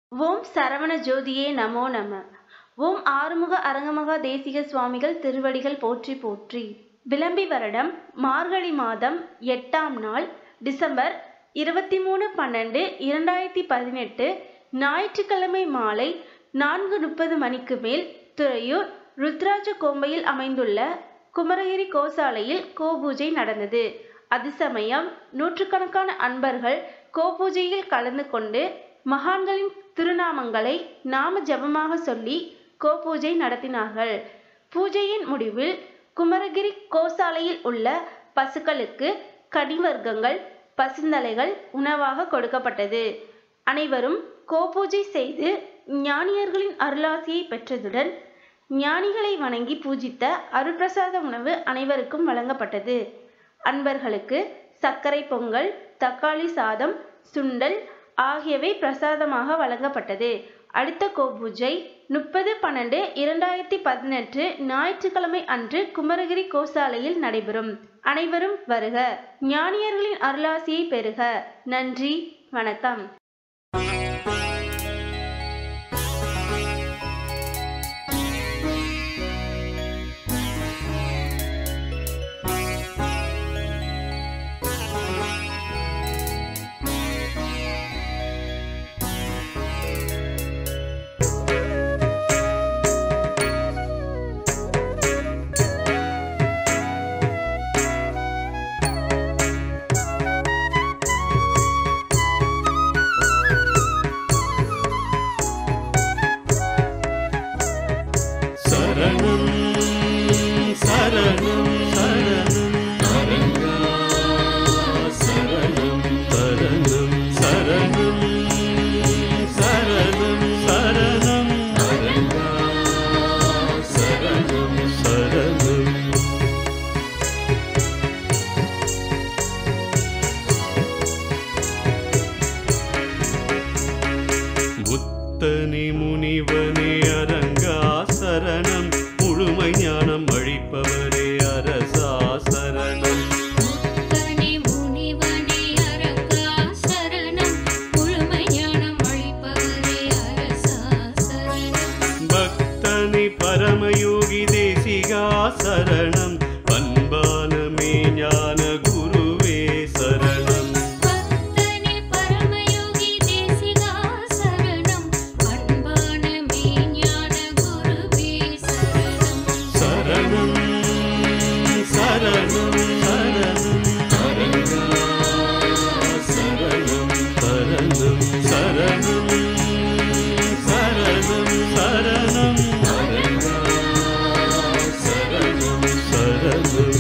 ஓம் சரவண ஜோதியே நமோ நம ஓம் ஆறுமுக அரங்கமகா தேசிக சுவாமிகள் திருவடிகள் போற்றி போற்றி விளம்பி வருடம் மார்கழி மாதம் எட்டாம் நாள் டிசம்பர் இருபத்தி மூணு பன்னெண்டு இரண்டாயிரத்தி பதினெட்டு ஞாயிற்றுக்கிழமை மாலை நான்கு முப்பது மணிக்கு மேல் துறையூர் ருத்ராஜ கோம்பையில் அமைந்துள்ள குமரகிரி கோசாலையில் கோபூஜை நடந்தது அது சமயம் நூற்றுக்கணக்கான அன்பர்கள் கோபூஜையில் கலந்து கொண்டு மகான்களின் திருநாமங்களை நாம ஜபமாக சொல்லி கோபூஜை நடத்தினார்கள் பூஜையின் முடிவில் குமரகிரி கோசாலையில் உள்ள பசுக்களுக்கு கனிவர்க்கங்கள் பசுந்தலைகள் உணவாக கொடுக்கப்பட்டது அனைவரும் கோபூஜை செய்து ஞானியர்களின் அருளாசியை பெற்றதுடன் ஞானிகளை வணங்கி பூஜித்த அருட்பிரசாத உணவு அனைவருக்கும் வழங்கப்பட்டது அன்பர்களுக்கு சர்க்கரை பொங்கல் தக்காளி சாதம் சுண்டல் ஆகியவை பிரசாதமாக வழங்கப்பட்டது அடுத்த கோபூஜை முப்பது பன்னெண்டு இரண்டாயிரத்தி பதினெட்டு ஞாயிற்றுக்கிழமை அன்று குமரகிரி கோசாலையில் நடைபெறும் அனைவரும் வருக ஞானியர்களின் அருளாசியை பெறுக நன்றி வணக்கம் சரணம் சரணம் சரணம் அரங்கா சரணம் சரணம் சரணம் சரணம் சரணம் அரங்கா சரணம் சரணம் புத்தனி முனிவனே அரங்கா சரணம் முழுமை ஞானம் அழிப்பவரே அரசா சரணம் முத்தனே முனிவனே அரங்கா சரணம் முழுமை ஞானம் அளிப்பவரே அரசா சரணம் பக்தனி பரமயோகி தேசிகா சரணம் பண்பானமே ஞான குருவே சரணம் பக்தனே பரமயோகி தேசிகா சரணம் அன்பான மெய்ஞான குருவே சரணம் சரணம் சரணம் சரணம் அரங்கா சரணம் சரணம் சரணம் சரணம் சரணம் அரங்கா சரணம் சரணம்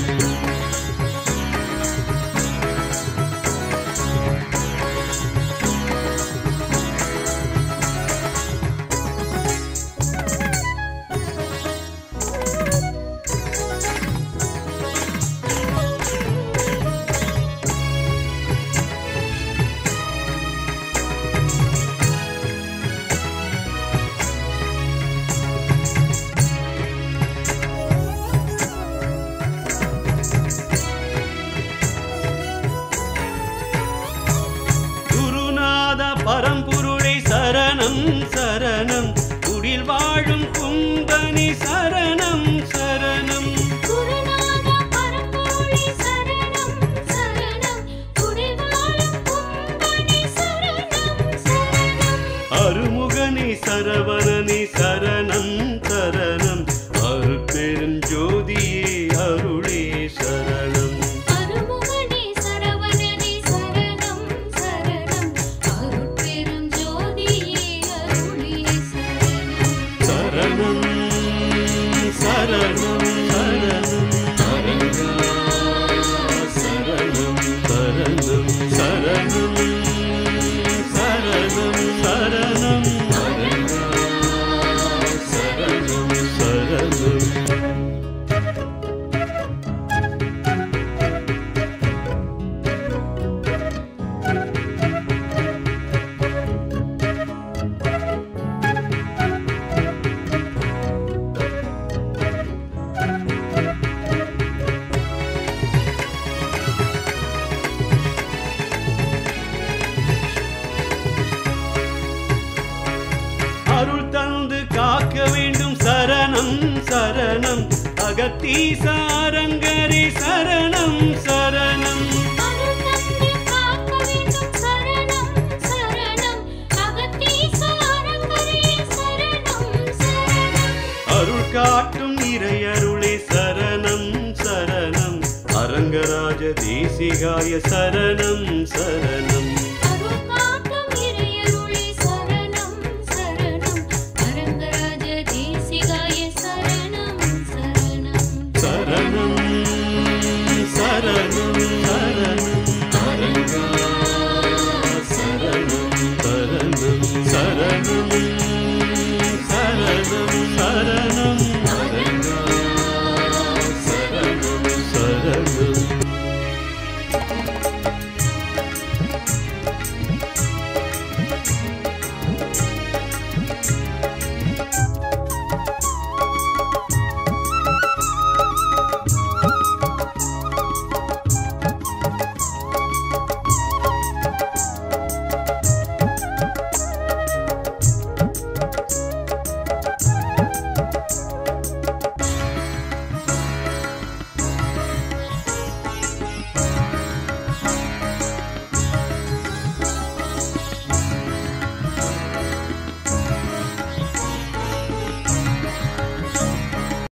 குருநாத பரம்பொருளை சரணம் சரணம் குடில் வாழும் கும்பனி சரணம் சரணம் குருநாத பரம்பொருளே சரணம் சரணம் குடிவாழும் கும்பனே சரணம் சரணம் அருமுகனி சரவணனி சரணம் சரணம் அருட்பெருஞ்சோதியே அருளே சரணம் அருமுகனே சரவணனே சரணம் சரணம் அருட்பெரும் ஜோதியே அருளே சரணம் சரணம் சரணம் சரணம் அரங்கா சரணம் சரணம் சரணம் சரணம் சரணம் அரங்கா சரணம் சரணம் அருள் தந்து காக்க வேண்டும் சரணம் சரணம் அகத்தீச அரங்கரே சரணம் சரணம் அருள் தந்து காக்க வேண்டும் சரணம் சரணம் அகத்தீச அரங்கரே சரணம் சரணம் அருள் காட்டும் இறையருளே சரணம் சரணம் அரங்கராஜ தேசிகாய சரணம் சரணம்